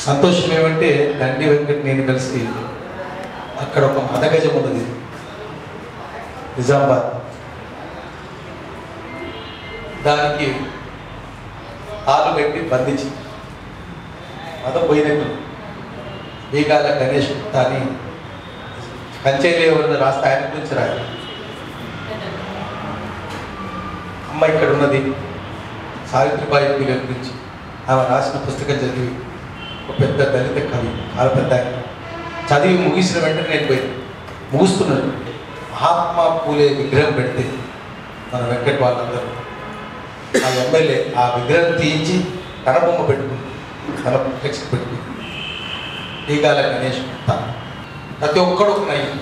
సంతోషం ఏమంటే దండి వెంకట్ నేను కలిసి అక్కడ ఒక మదగజం ఉన్నది నిజామాబాద్ దానికి ఆలు పెట్టి బంధించి మతం పోయినట్టు బీగాల గణేష్ గుప్తా అని కంచేలే ఉన్న రాస్తే ఆయన గురించి రాయాలి అమ్మ ఇక్కడ ఉన్నది సావిత్రిబాయి పూలే గురించి ఆమె రాసిన పుస్తకం చదివి ఒక పెద్ద దళిత కవి చాలా పెద్ద ఆయన చదివి ముగిసిన వెంటనే నేను పోయి ముగుస్తున్నాను మహాత్మా పూలే విగ్రహం పెడితే మన వెంకట్ వాళ్ళందరూ ఆ ఎమ్మెల్యే ఆ విగ్రహం తీయించి తన బొమ్మ పెట్టుకుంది తన ఫ్లెక్స్ పెట్టుకుంది టీకాల గణేష్ గుప్తా ప్రతి ఒక్కడు ఒక నైన్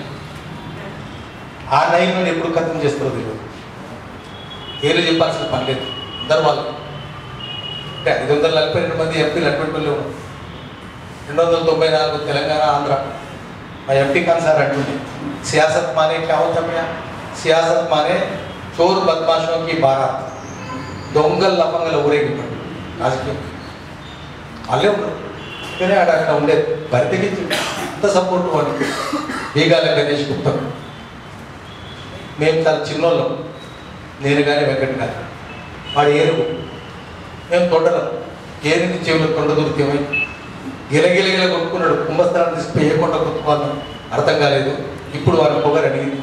ఆ నైన్ ఎప్పుడు ఖతం చేస్తారో తెలియదు పేర్లు చెప్పాల్సిన పని లేదు అందరు వాళ్ళు అంటే ఐదు వందల నలభై రెండు మంది ఎంపీలు అటువంటి వాళ్ళు ఉన్నారు. రెండు వందల తొంభై నాలుగు తెలంగాణ ఆంధ్ర మా ఎంపీ ఖాన్ సార్ అంటుండే సియాసత్ మానే క్యా హోతా భయ్యా సియాసత్ మానే చోర్ బద్మాషో కి బారాత్ దొంగల్ లఫంగల ఊరేగింపండి రాజకీయం వాళ్ళే ఉన్నారు కానీ ఆడ అక్కడ ఉండేది భర్తకి అంత సపోర్ట్ అని బీగాల గణేష్ గుప్తం మేము చాలా చిన్నోళ్ళం నేను కానీ వెంకట కానీ వాడు ఏనుగు మేము తొండలం ఏనుగు చెవులు తొండ దొరికేమై గిలగిలగిల కొట్టుకున్నాడు కుంభస్థానం తీసుకుపోయి ఏ కొండ కొట్టుకోవాలని అర్థం కాలేదు ఇప్పుడు వారి పొగరు అడిగింది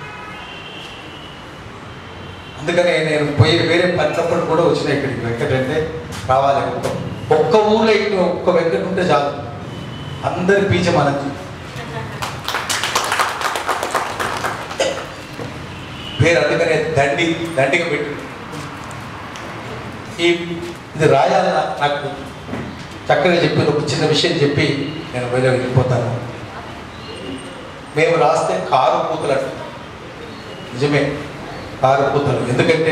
అందుకనే నేను పోయి వేరే పన్నప్పుడు కూడా వచ్చిన ఇక్కడికి వెంకట అంటే రావాలి ఒక్క ఒక్క ఊర్లో ఇక్కడ ఒక్క వెంకట ఉంటే చాలు అందరి పీచ మనకి పేరు అందుకనే దండి దండికి పెట్టు ఈ ఇది రాయాలని నా- నాకు చక్కగా చెప్పి ఒక చిన్న విషయం చెప్పి నేను వేరే వెళ్ళిపోతాను మేము రాస్తే కారు పూతలు అంట నిజమే కారు పూతలు ఎందుకంటే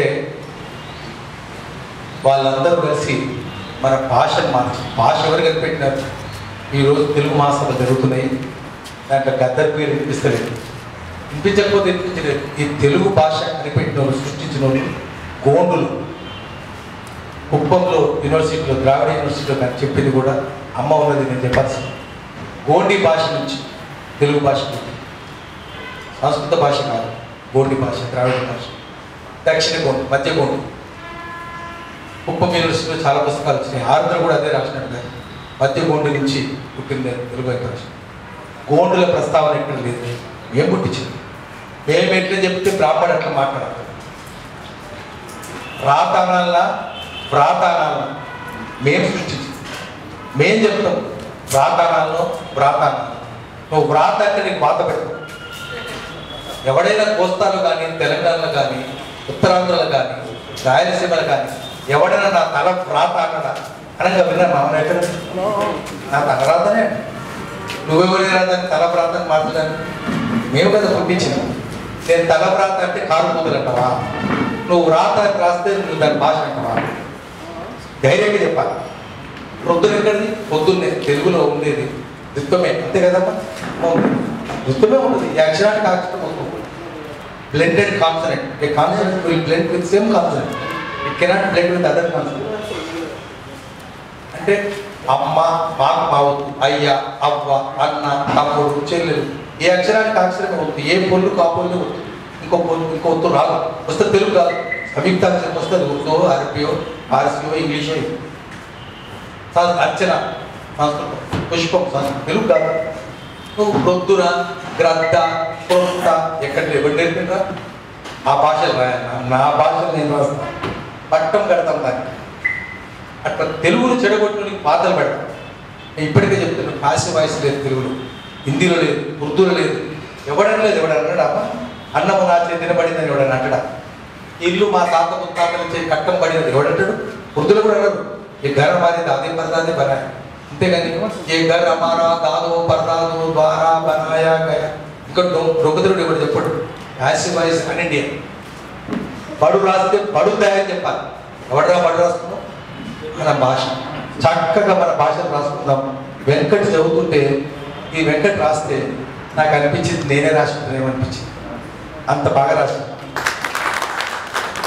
వాళ్ళందరూ కలిసి మన భాషను మార్చి భాష ఎవరు కనిపెట్టినారు ఈరోజు తెలుగు మహాసభ జరుగుతున్నాయి దాంట్లో గద్దర్ పేరు వినిపిస్తలేదు వినిపించకపోతే వినిపించలేదు ఈ తెలుగు భాష కనిపెట్టిన వాళ్ళు సృష్టించిన వాళ్ళు గోండులు కుప్పంలో యూనివర్సిటీలో ద్రావిడ యూనివర్సిటీలో నాకు చెప్పింది కూడా అమ్మ ఉన్నది నేను చెప్పాల్సింది గోండి భాష నుంచి తెలుగు భాష పుట్టింది. సంస్కృత భాష కాదు గోండి భాష ద్రావిడ భాష దక్షిణ గోండి మధ్య గోండి కుప్పం యూనివర్సిటీలో చాలా పుస్తకాలు వచ్చినాయి ఆరుద్ర కూడా అదే రాసినట్టు కదా మధ్య గోండి నుంచి పుట్టింది తెలుగు యొక్క భాష గోండుల ప్రస్తావన ఎక్కడ లేదు ఏం పుట్టించింది మేము ఎట్లా చెప్తే బ్రాహ్మడు అట్లా మాట్లాడాలి రాతానాల వ్రాతానాల మేము సృష్టించి మేం చెప్తాం వ్రాతానాల్లో వ్రాతానాలు నువ్వు వ్రాత అంటే నీకు బాధ పెట్టు ఎవడైనా కోస్తాలో కానీ తెలంగాణలో కానీ ఉత్తరాంధ్రలో కానీ రాయలసీమలో కానీ ఎవడైనా నా తల వ్రాత అన్నడా అనగా విన్నా మామూలు ఎక్కడ నా తల రాతనే నువ్వెవరి రాదని తల వ్రాతని మార్చడానికి మేము కదా పుట్టించినాం నేను తల వ్రాత అంటే కారు కూతురు అంటావా నువ్వు వ్రాత అని రాస్తే నువ్వు దాని భాష అంటావా ధైర్యంగా చెప్పాలి పొద్దున ఎక్కడిది పొద్దున్నే తెలుగులో ఉండేది దుఃఖమే అంతే కదమ్మా దుఃఖమే ఉంటుంది ఈ అక్షరానికి అక్షరం వస్తుంది blended consonant a consonant will blend with same consonant it cannot blend with other consonant అంటే అమ్మ మాకు మావద్దు అయ్య అవ్వ అన్న తమ్ముడు చెల్లెలు ఏ అక్షరానికి అక్షరమే వద్దు ఏ పొల్లు ఆ పొల్లు వద్దు ఇంకో పొల్లు ఇంకో వద్దు రాదు వస్తే తెలుగు కాదు సంయుక్తాక్షరం వస్తుంది ఉర్దూ అరబియో పారసీయో ఇంగ్లీషో సం- అర్చన సంస్కృతం పుష్పం సంస్కృతం తెలుగు కాదు నువ్వు ప్రొద్దున గ్రద్ద కొత్త ఎక్కడ ఎవరు నేర్పిండ్రా ఆ భాషలు రాయాలి నా భాషలు నేను రాస్తాను పట్టం కడతాం దాన్ని అట్లా తెలుగును చెడగొట్టడానికి పాతలు పెడతాం నేను ఇప్పటికే చెప్తున్నాను హాస్య వాయిస్ లేదు తెలుగులో హిందీలో లేదు ఉర్దూలో లేదు ఎవడన్నా లేదు ఎవడన్నా అన్నాడా అమ్మ అన్నము నా చేతి తినబడిందని ఎవడన్నా అంటాడా ఇల్లు మా తాత ముత్తాతల చేతి కట్టం పడినది ఎవడంటాడు ఉర్దూలో కూడా అన్నారు ఈ ఘర మాది దాది పరదాది బనాయ అంతేగాని ఏ ఘర్ అమారా దాదో పరదాదో ద్వారా బనాయా గయా ఇక్కడ దొంగదురుడు ఎవడు చెప్పాడు హాస్య వాయిస్ అన్ ఇండియా బడు రాస్తే బడు తయారు చెప్పాలి ఎవడరా బడు రాస్తున్నావు మన భాష చక్కగా మన భాషను రాసుకుందాం వెంకట్ చదువుతుంటే ఈ వెంకట్ రాస్తే నాకు అనిపించింది నేనే రాసుకుంటానేమనిపించింది అంత బాగా రాసిన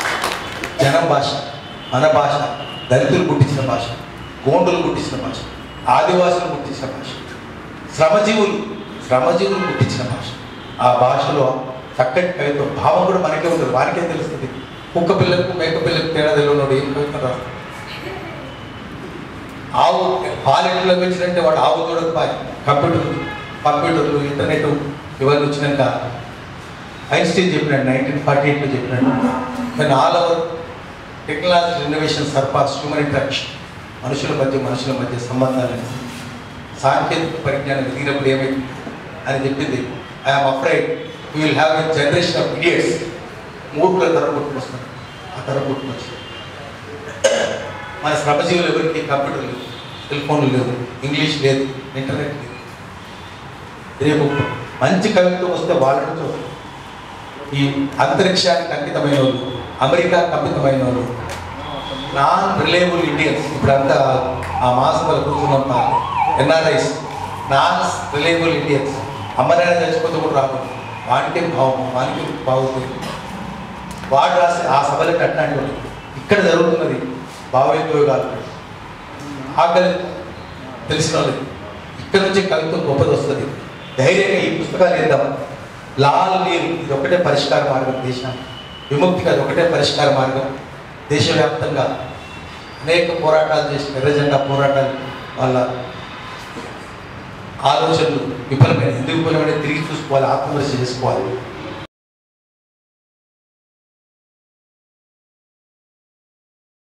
జనం భాష మన భాష దళితులు పుట్టించిన భాష గోండులు పుట్టించిన భాష ఆదివాసులు పుట్టించిన భాష శ్రమజీవులు శ్రమజీవులు పుట్టించిన భాష ఆ భాషలో చక్కటి కవిత్వం భావం కూడా మనకే ఉంటుంది వారికేం తెలుస్తుంది కుక్క పిల్లకు మేక పిల్లకు తేడా తెలియనోడు ఏం కవిత్వం రాస్తాడు ఆవు పాలెట్లో వచ్చినంటే వాడు ఆవు చూడదు పాయి కంప్యూటర్లు కంప్యూటర్లు ఇంటర్నెట్ ఇవన్నీ వచ్చినాక ఐన్స్టీన్ చెప్పినాడు నైన్టీన్ ఫార్టీ ఎయిట్లో చెప్పినాడు కానీ all over technological innovation surpass human interaction మనుషుల మధ్య మనుషుల మధ్య సంబంధాలను సాంకేతిక పరిజ్ఞానం ఎదిగినప్పుడు ఏమైంది అని చెప్పింది I'm afraid you will have a generation of idiots మూర్ఖుల తర పుట్టుకొస్తున్నారు ఆ తర పుట్టుకొచ్చి మన శ్రమజీవులు ఎవరికి కంప్యూటర్ లేవు సెల్ ఫోన్లు లేవు ఇంగ్లీష్ లేదు ఇంటర్నెట్ లేదు రేపు మంచి కవిత్వం వస్తే వాళ్ళ నుంచి వస్తుంది. ఈ అంతరిక్షానికి అంకితమైన వాళ్ళు అమెరికాకి అంకితమైన వాళ్ళు నాన్ రిలయబుల్ ఇండియన్స్ ఇప్పుడంతా ఆ మాసంలో కూర్చున్నంత ఎన్ఆర్ఐస్ నాన్ రిలయబుల్ ఇండియన్స్ అమ్మనైనా చచ్చిపోతే కూడా రాదు వానికే భావం వానికి బాగుంది వాడు రాసి ఆ సభలకు అట్లాంటి వాళ్ళు. ఇక్కడ జరుగుతున్నది భావోద్వేగాలు ఆకలి తెలిసిన వాళ్ళు ఇక్కడ నుంచి కవిత్వం గొప్పది వస్తుంది ధైర్యంగా ఈ పుస్తకాలు వేద్దాం లాల్ నీరు ఇది ఒకటే పరిష్కార మార్గం దేశానికి విముక్తికి అది ఒకటే పరిష్కార మార్గం దేశవ్యాప్తంగా అనేక పోరాటాలు చేసిన ఎర్రజెండా పోరాటాలు వాళ్ళ ఆలోచనలు విఫలమైన ఎందుకు విఫలమైన తిరిగి చూసుకోవాలి ఆత్మవిమర్శ చేసుకోవాలి